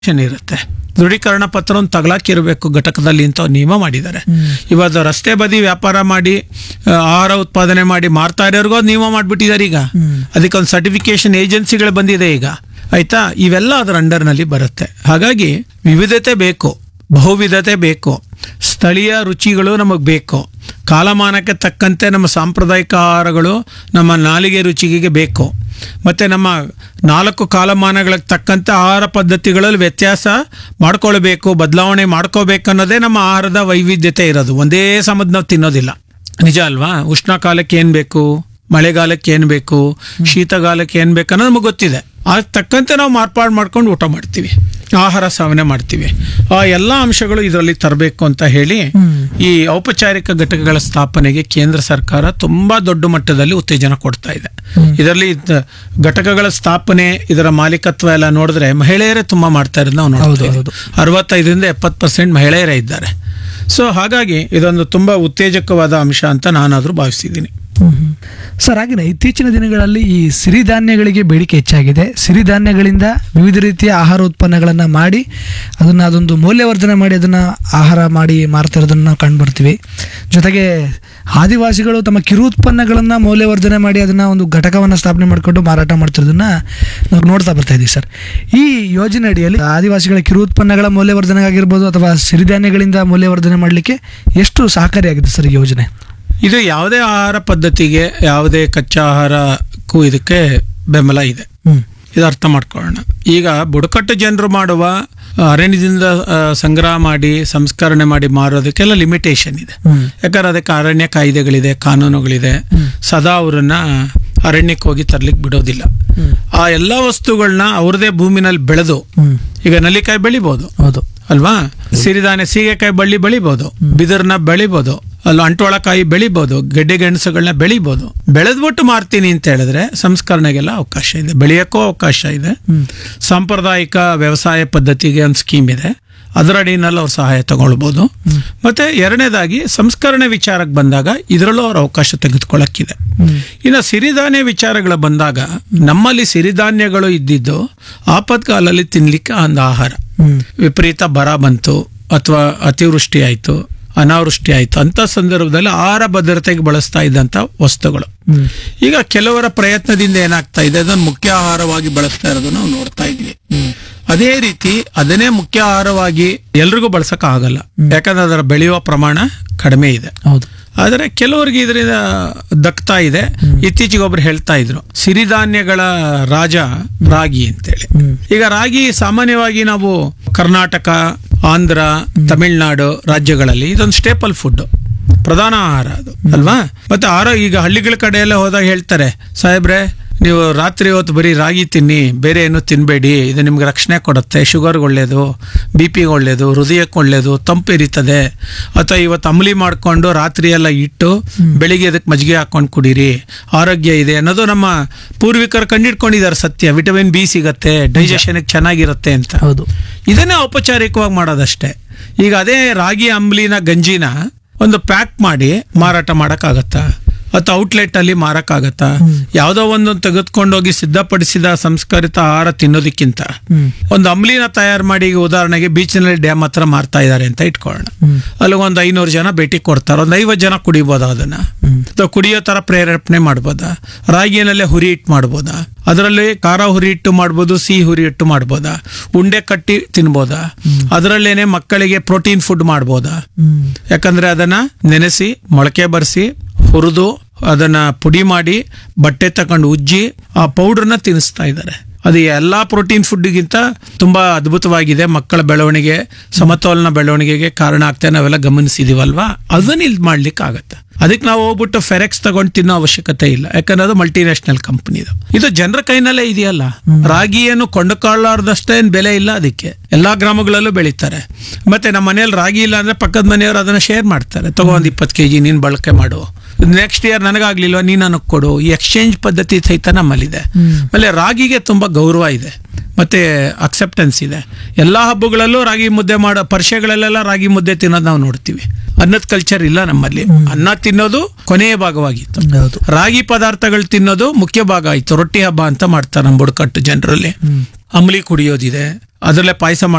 Certification ಇರುತ್ತೆ ದೃಢೀಕರಣ ಪತ್ರವನ್ನು ತಗಲಾಕಿರಬೇಕು ಘಟಕದಲ್ಲಿ ಅಂತ ಒಂದು ನಿಯಮ ಮಾಡಿದ್ದಾರೆ ಇವಾಗ ರಸ್ತೆ ಬದಿ ವ್ಯಾಪಾರ ಮಾಡಿ ಆ, ಆಹಾರ ಉತ್ಪಾದನೆ ಮಾಡಿ ಮಾರ್ತಾ ಇರೋರ್ಗೂ ಒಂದು ನಿಯಮ ಮಾಡಿಬಿಟ್ಟಿದ್ದಾರೆ ಈಗ ಅದಕ್ಕೊಂದು ಸರ್ಟಿಫಿಕೇಶನ್ ಏಜೆನ್ಸಿಗಳು ಬಂದಿದೆ ಈಗ ಆಯ್ತಾ ಇವೆಲ್ಲ ಅದರ ಅಂಡರ್ನಲ್ಲಿ ಬರುತ್ತೆ ಹಾಗಾಗಿ ವಿವಿಧತೆ ಬೇಕು ಬಹುವಿಧತೆ ಬೇಕು ಸ್ಥಳೀಯ ರುಚಿಗಳು ನಮಗೆ ಬೇಕು ಕಾಲಮಾನಕ್ಕೆ ತಕ್ಕಂತೆ ನಮ್ಮ ಸಾಂಪ್ರದಾಯಿಕ ಆಹಾರಗಳು ನಮ್ಮ ನಾಲಿಗೆ ರುಚಿಗೆ ಬೇಕು ಮತ್ತು ನಮ್ಮ ನಾಲ್ಕು ಕಾಲಮಾನಗಳಿಗೆ ತಕ್ಕಂತೆ ಆಹಾರ ಪದ್ಧತಿಗಳಲ್ಲಿ ವ್ಯತ್ಯಾಸ ಮಾಡ್ಕೊಳ್ಬೇಕು ಬದಲಾವಣೆ ಮಾಡ್ಕೋಬೇಕು ಅನ್ನೋದೇ ನಮ್ಮ ಆಹಾರದ ವೈವಿಧ್ಯತೆ ಇರೋದು ಒಂದೇ ಸಮದ್ ನಾವು ತಿನ್ನೋದಿಲ್ಲ ನಿಜ ಅಲ್ವಾ ಉಷ್ಣಕಾಲಕ್ಕೆ ಏನು ಬೇಕು ಮಳೆಗಾಲಕ್ಕೆ ಏನು ಬೇಕು ಶೀತಗಾಲಕ್ಕೆ ಏನು ಬೇಕು ಅನ್ನೋದು ನಮಗೆ ಗೊತ್ತಿದೆ ಅದಕ್ಕೆ ತಕ್ಕಂತೆ ನಾವು ಮಾರ್ಪಾಡು ಮಾಡ್ಕೊಂಡು ಊಟ ಮಾಡ್ತೀವಿ ಆಹಾರ ಸೇವನೆ ಮಾಡ್ತೀವಿ ಆ ಎಲ್ಲ ಅಂಶಗಳು ಇದರಲ್ಲಿ ತರಬೇಕು ಅಂತ ಹೇಳಿ ಈ ಔಪಚಾರಿಕ ಘಟಕಗಳ ಸ್ಥಾಪನೆಗೆ ಕೇಂದ್ರ ಸರ್ಕಾರ ತುಂಬಾ ದೊಡ್ಡ ಮಟ್ಟದಲ್ಲಿ ಉತ್ತೇಜನ ಕೊಡ್ತಾ ಇದೆ ಇದರಲ್ಲಿ ಇದ್ದ ಘಟಕಗಳ ಸ್ಥಾಪನೆ ಇದರ ಮಾಲೀಕತ್ವ ಎಲ್ಲ ನೋಡಿದ್ರೆ ಮಹಿಳೆಯರೇ ತುಂಬಾ ಮಾಡ್ತಾ ಇರೋದು ನಾವು ನೋಡ್ತಾ ಇದ್ದೀವಿ ಅರವತ್ತೈದರಿಂದ ಎಪ್ಪತ್ತು ಪರ್ಸೆಂಟ್ ಮಹಿಳೆಯರೇ ಇದ್ದಾರೆ ಸೊ ಹಾಗಾಗಿ ಇದೊಂದು ತುಂಬಾ ಉತ್ತೇಜಕವಾದ ಅಂಶ ಅಂತ ನಾನಾದ್ರೂ ಭಾವಿಸಿದ್ದೀನಿ ಸರ್ ಹಾಗೆಯೇ ಇತ್ತೀಚಿನ ದಿನಗಳಲ್ಲಿ ಈ ಸಿರಿಧಾನ್ಯಗಳಿಗೆ ಬೇಡಿಕೆ ಹೆಚ್ಚಾಗಿದೆ ಸಿರಿಧಾನ್ಯಗಳಿಂದ ವಿವಿಧ ರೀತಿಯ ಆಹಾರ ಉತ್ಪನ್ನಗಳನ್ನು ಮಾಡಿ ಅದನ್ನು ಅದೊಂದು ಮೌಲ್ಯವರ್ಧನೆ ಮಾಡಿ ಅದನ್ನು ಆಹಾರ ಮಾಡಿ ಮಾರ್ತಾ ಇರೋದನ್ನು ನಾವು ಕಂಡುಬರ್ತೀವಿ ಜೊತೆಗೆ ಆದಿವಾಸಿಗಳು ತಮ್ಮ ಕಿರು ಉತ್ಪನ್ನಗಳನ್ನು ಮೌಲ್ಯವರ್ಧನೆ ಮಾಡಿ ಅದನ್ನು ಒಂದು ಘಟಕವನ್ನು ಸ್ಥಾಪನೆ ಮಾಡಿಕೊಂಡು ಮಾರಾಟ ಮಾಡ್ತಿರೋದನ್ನ ನಾವು ನೋಡ್ತಾ ಬರ್ತಾ ಇದ್ದೀವಿ ಸರ್ ಈ ಯೋಜನೆ ಅಡಿಯಲ್ಲಿ ಆದಿವಾಸಿಗಳ ಕಿರು ಉತ್ಪನ್ನಗಳ ಮೌಲ್ಯವರ್ಧನೆ ಆಗಿರ್ಬೋದು ಅಥವಾ ಸಿರಿಧಾನ್ಯಗಳಿಂದ ಮೌಲ್ಯವರ್ಧನೆ ಮಾಡಲಿಕ್ಕೆ ಎಷ್ಟು ಸಹಕಾರಿಯಾಗಿದೆ ಸರ್ ಈ ಯೋಜನೆ ಇದು ಯಾವುದೇ ಆಹಾರ ಪದ್ಧತಿಗೆ ಯಾವುದೇ ಕಚ್ಚಾ ಆಹಾರಕ್ಕೂ ಇದಕ್ಕೆ ಬೆಂಬಲ ಇದೆ ಹ್ಮ್ ಇದು ಅರ್ಥ ಮಾಡ್ಕೊಳ್ಳೋಣ ಈಗ ಬುಡಕಟ್ಟು ಜನರು ಮಾಡುವ ಆ, ಅರಣ್ಯದಿಂದ ಆ, ಸಂಗ್ರಹ ಮಾಡಿ ಸಂಸ್ಕರಣೆ ಮಾಡಿ ಮಾರೋದಕ್ಕೆಲ್ಲ ಲಿಮಿಟೇಷನ್ ಇದೆ ಹ್ಮ್ ಯಾಕಂದ್ರೆ ಅದಕ್ಕೆ ಅರಣ್ಯ ಕಾಯ್ದೆಗಳಿದೆ ಕಾನೂನುಗಳಿದೆ ಸದಾ ಅವರನ್ನ ಅರಣ್ಯಕ್ಕೆ ಹೋಗಿ ತರ್ಲಿಕ್ಕೆ ಬಿಡೋದಿಲ್ಲ ಹ್ಮ್. ಆ ಎಲ್ಲ ವಸ್ತುಗಳನ್ನ ಅವ್ರದೇ ಭೂಮಿನಲ್ಲಿ ಬೆಳೆದು ಹ್ಮ್ ಈಗ ನಲ್ಲಿಕಾಯಿ ಬೆಳಿಬೋದು ಹೌದು ಅಲ್ವಾ ಸಿರಿಧಾನ್ಯ ಸೀಗೆಕಾಯಿ ಬಳ್ಳಿ ಬೆಳಿಬೋದು ಬಿದಿರ್ನ ಬೆಳಿಬೋದು ಅಲ್ಲಿ ಅಂಟೋಳಕಾಯಿ ಬೆಳಿಬೋದು ಗೆಡ್ಡೆ ಗೆಣಸುಗಳನ್ನ ಬೆಳಿಬೋದು ಬೆಳೆದ್ಬಿಟ್ಟು ಮಾರ್ತೀನಿ ಅಂತ ಹೇಳಿದ್ರೆ ಸಂಸ್ಕರಣೆಗೆಲ್ಲ ಅವಕಾಶ ಇದೆ ಬೆಳೆಯೋಕ್ಕೂ ಅವಕಾಶ ಇದೆ ಹ್ಮ್. ಸಾಂಪ್ರದಾಯಿಕ ವ್ಯವಸಾಯ ಪದ್ಧತಿಗೆ ಒಂದು ಸ್ಕೀಮ್ ಇದೆ ಅದರ ಅಡಿನಲ್ಲಿ ಅವ್ರು ಸಹಾಯ ತಗೊಳ್ಬೋದು ಮತ್ತೆ ಎರಡನೇದಾಗಿ ಸಂಸ್ಕರಣೆ ವಿಚಾರಕ್ಕೆ ಬಂದಾಗ ಇದರಲ್ಲೂ ಅವ್ರ ಅವಕಾಶ ತೆಗೆದುಕೊಳ್ಳಕ್ಕಿದೆ ಹ್ಮ್. ಇನ್ನು ಸಿರಿಧಾನ್ಯ ವಿಚಾರಗಳು ಬಂದಾಗ ನಮ್ಮಲ್ಲಿ ಸಿರಿಧಾನ್ಯಗಳು ಇದ್ದಿದ್ದು ಆಪತ್ಕಾಲಲ್ಲಿ ತಿನ್ಲಿಕ್ಕೆ ಒಂದು ಆಹಾರ ಹ್ಮ್ ವಿಪರೀತ ಬರ ಬಂತು ಅಥವಾ ಅತಿವೃಷ್ಟಿ ಆಯಿತು ಅನಾವೃಷ್ಟಿ ಆಯಿತು ಅಂತ ಸಂದರ್ಭದಲ್ಲಿ ಆಹಾರ ಭದ್ರತೆಗೆ ಬಳಸ್ತಾ ಇದ್ದಂಥ ವಸ್ತುಗಳು ಹ್ಮ್ ಈಗ ಕೆಲವರ ಪ್ರಯತ್ನದಿಂದ ಏನಾಗ್ತಾ ಇದೆ ಅದನ್ನು ಮುಖ್ಯ ಆಹಾರವಾಗಿ ಬಳಸ್ತಾ ಇರೋದು ನಾವು ನೋಡ್ತಾ ಇದ್ವಿ ಅದೇ ರೀತಿ ಅದನ್ನೇ ಮುಖ್ಯ ಆಹಾರವಾಗಿ ಎಲ್ರಿಗೂ ಬಳಸಕ್ ಆಗಲ್ಲ ಯಾಕಂದ್ರೆ ಅದರ ಬೆಳೆಯುವ ಪ್ರಮಾಣ ಕಡಿಮೆ ಇದೆ ಹೌದು ಆದರೆ ಕೆಲವರಿಗೆ ಇದರಿಂದ ದಕ್ತಾ ಇದೆ ಇತ್ತೀಚೆಗೆ ಒಬ್ರು ಹೇಳ್ತಾ ಇದ್ರು ಸಿರಿಧಾನ್ಯಗಳ ರಾಜ ರಾಗಿ ಅಂತೇಳಿ ಹ್ಮ್. ಈಗ ರಾಗಿ ಸಾಮಾನ್ಯವಾಗಿ ನಾವು ಕರ್ನಾಟಕ ಆಂಧ್ರ ತಮಿಳುನಾಡು ರಾಜ್ಯಗಳಲ್ಲಿ ಇದೊಂದು ಸ್ಟೇಪಲ್ ಫುಡ್ ಪ್ರಧಾನ ಆಹಾರ ಅದು ಅಲ್ವಾ ಮತ್ತೆ ಆರೋ ಈಗ ಹಳ್ಳಿಗಳ ಕಡೆ ಎಲ್ಲ ಹೋದಾಗ ಹೇಳ್ತಾರೆ ಸಾಹೇಬ್ರೆ ನೀವು ರಾತ್ರಿ ಹೊತ್ತು ಬರೀ ರಾಗಿ ತಿನ್ನಿ ಬೇರೆ ಏನು ತಿನ್ನಬೇಡಿ ಇದು ನಿಮ್ಗೆ ರಕ್ಷಣೆ ಕೊಡುತ್ತೆ ಶುಗರ್ಗೆ ಒಳ್ಳೇದು ಬಿ ಪಿಗೆ ಒಳ್ಳೇದು ಹೃದಯಕ್ಕೆ ಒಳ್ಳೇದು ತಂಪು ಇರಿತದೆ ಅಥವಾ ಇವತ್ತು ಅಂಬ್ಲಿ ಮಾಡಿಕೊಂಡು ರಾತ್ರಿ ಎಲ್ಲ ಇಟ್ಟು ಬೆಳಿಗ್ಗೆ ಅದಕ್ಕೆ ಮಜ್ಜಿಗೆ ಹಾಕೊಂಡು ಕುಡೀರಿ ಆರೋಗ್ಯ ಇದೆ ಅನ್ನೋದು ನಮ್ಮ ಪೂರ್ವಿಕರು ಕಂಡಿಡ್ಕೊಂಡಿದ್ದಾರೆ ಸತ್ಯ ವಿಟಮಿನ್ ಬಿ ಸಿಗತ್ತೆ ಡೈಜೆಷನ್ಗೆ ಚೆನ್ನಾಗಿರುತ್ತೆ ಅಂತ ಹೌದು ಇದನ್ನೇ ಔಪಚಾರಿಕವಾಗಿ ಮಾಡೋದಷ್ಟೇ ಈಗ ಅದೇ ರಾಗಿ ಅಂಬ್ಲಿನ ಗಂಜಿನ ಒಂದು ಪ್ಯಾಕ್ ಮಾಡಿ ಮಾರಾಟ ಮಾಡೋಕ್ಕಾಗತ್ತಾ ಅಥವಾ ಔಟ್ಲೆಟ್ ಅಲ್ಲಿ ಮಾರಕ್ಕಾಗತ್ತಾ ಯಾವುದೋ ಒಂದು ತೆಗೆದುಕೊಂಡೋಗಿ ಸಿದ್ಧಪಡಿಸಿದ ಸಂಸ್ಕರಿತ ಆಹಾರ ತಿನ್ನೋದಕ್ಕಿಂತ ಹ್ಮ್ ಒಂದು ಅಂಬ್ಲಿನ ತಯಾರು ಮಾಡಿ ಈಗ ಉದಾಹರಣೆಗೆ ಬೀಚ್ನಲ್ಲಿ ಡ್ಯಾಮ್ ಹತ್ರ ಮಾರ್ತಾ ಇದ್ದಾರೆ ಅಂತ ಇಟ್ಕೊಳ್ಳೋಣ ಹ್ಮ್. ಅಲ್ಲಿ ಒಂದು ಐನೂರು ಜನ ಭೇಟಿ ಕೊಡ್ತಾರೆ ಒಂದು ಐವತ್ತು ಜನ ಕುಡಿಬೋದಾ ಅದನ್ನ ಹ್ಮ್. ಅಥವಾ ಕುಡಿಯೋ ತರ ಪ್ರೇರೇಪಣೆ ಮಾಡ್ಬೋದಾ ರಾಗಿನಲ್ಲೇ ಹುರಿ ಇಟ್ಟು ಮಾಡ್ಬೋದಾ ಅದರಲ್ಲಿ ಖಾರ ಹುರಿ ಇಟ್ಟು ಮಾಡ್ಬೋದು ಸಿಹಿ ಹುರಿ ಇಟ್ಟು ಮಾಡ್ಬೋದಾ ಉಂಡೆ ಕಟ್ಟಿ ತಿನ್ಬೋದಾ ಅದರಲ್ಲೇನೆ ಮಕ್ಕಳಿಗೆ ಪ್ರೋಟೀನ್ ಫುಡ್ ಮಾಡ್ಬೋದಾ ಹ್ಮ್ ಯಾಕಂದ್ರೆ ಅದನ್ನ ನೆನೆಸಿ ಮೊಳಕೆ ಬರೆಸಿ ಹುರಿದು ಅದನ್ನ ಪುಡಿ ಮಾಡಿ ಬಟ್ಟೆ ತಕೊಂಡು ಉಜ್ಜಿ ಆ ಪೌಡರ್ನ ತಿನ್ನಿಸ್ತಾ ಇದ್ದಾರೆ ಅದು ಎಲ್ಲಾ ಪ್ರೋಟೀನ್ ಫುಡ್ಗಿಂತ ತುಂಬಾ ಅದ್ಭುತವಾಗಿದೆ ಮಕ್ಕಳ ಬೆಳವಣಿಗೆ ಸಮತೋಲನ ಬೆಳವಣಿಗೆಗೆ ಕಾರಣ ಆಗ್ತಾ ನಾವೆಲ್ಲ ಗಮನಿಸಿದೀವಲ್ವಾ ಅದನ್ನ ಇಲ್ಲಿ ಮಾಡ್ಲಿಕ್ಕೆ ಆಗತ್ತೆ ಅದಕ್ಕೆ ನಾವು ಹೋಗ್ಬಿಟ್ಟು ಫೆರೆಕ್ಸ್ ತಗೊಂಡು ತಿನ್ನೋ ಅವಶ್ಯಕತೆ ಇಲ್ಲ ಯಾಕಂದ್ರೆ ಅದು ಮಲ್ಟಿನ್ಯಾಷನಲ್ ಕಂಪನಿ ಇದು ಇದು ಜನರ ಕೈನಲ್ಲೇ ಇದೆಯಲ್ಲ ರಾಗಿಯನ್ನು ಕೊಂಡುಕೊಳ್ಳಾರ್ದಷ್ಟೇ ಏನ್ ಬೆಲೆ ಇಲ್ಲ ಅದಕ್ಕೆ ಎಲ್ಲಾ ಗ್ರಾಮಗಳಲ್ಲೂ ಬೆಳೀತಾರೆ ಮತ್ತೆ ನಮ್ಮ ಮನೆಯಲ್ಲಿ ರಾಗಿ ಇಲ್ಲ ಅಂದ್ರೆ ಪಕ್ಕದ ಮನೆಯವರು ಅದನ್ನ ಶೇರ್ ಮಾಡ್ತಾರೆ ತಗೋ ಒಂದು ಇಪ್ಪತ್ತು ಕೆಜಿ ನೀನ್ ಬಳಕೆ ಮಾಡು ನೆಕ್ಸ್ಟ್ ಇಯರ್ ನನಗಾಗ್ಲಿಲ್ವಾ ನೀ ನನಗೆ ಕೊಡು ಈ ಎಕ್ಸ್ಚೇಂಜ್ ಪದ್ಧತಿ ಸಹಿತ ನಮ್ಮಲ್ಲಿದೆ ಆಮೇಲೆ ರಾಗಿಗೆ ತುಂಬಾ ಗೌರವ ಇದೆ ಮತ್ತೆ ಅಕ್ಸೆಪ್ಟೆನ್ಸ್ ಇದೆ ಎಲ್ಲಾ ಹಬ್ಬಗಳಲ್ಲೂ ರಾಗಿ ಮುದ್ದೆ ಮಾಡೋ ಪರಿಷೆಗಳಲ್ಲೆಲ್ಲ ರಾಗಿ ಮುದ್ದೆ ತಿನ್ನೋದು ನಾವು ನೋಡ್ತೀವಿ ಅನ್ನದ ಕಲ್ಚರ್ ಇಲ್ಲ ನಮ್ಮಲ್ಲಿ ಅನ್ನ ತಿನ್ನೋದು ಕೊನೆಯ ಭಾಗವಾಗಿತ್ತು ಹೌದು ರಾಗಿ ಪದಾರ್ಥಗಳು ತಿನ್ನೋದು ಮುಖ್ಯ ಭಾಗ ಆಯ್ತು ರೊಟ್ಟಿ ಹಬ್ಬ ಅಂತ ಮಾಡ್ತಾರೆ ನಮ್ಮ ಬುಡಕಟ್ಟು ಜನರಲ್ಲಿ ಅಂಬ್ಲಿ ಕುಡಿಯೋದಿದೆ ಅದರಲ್ಲೇ ಪಾಯಸ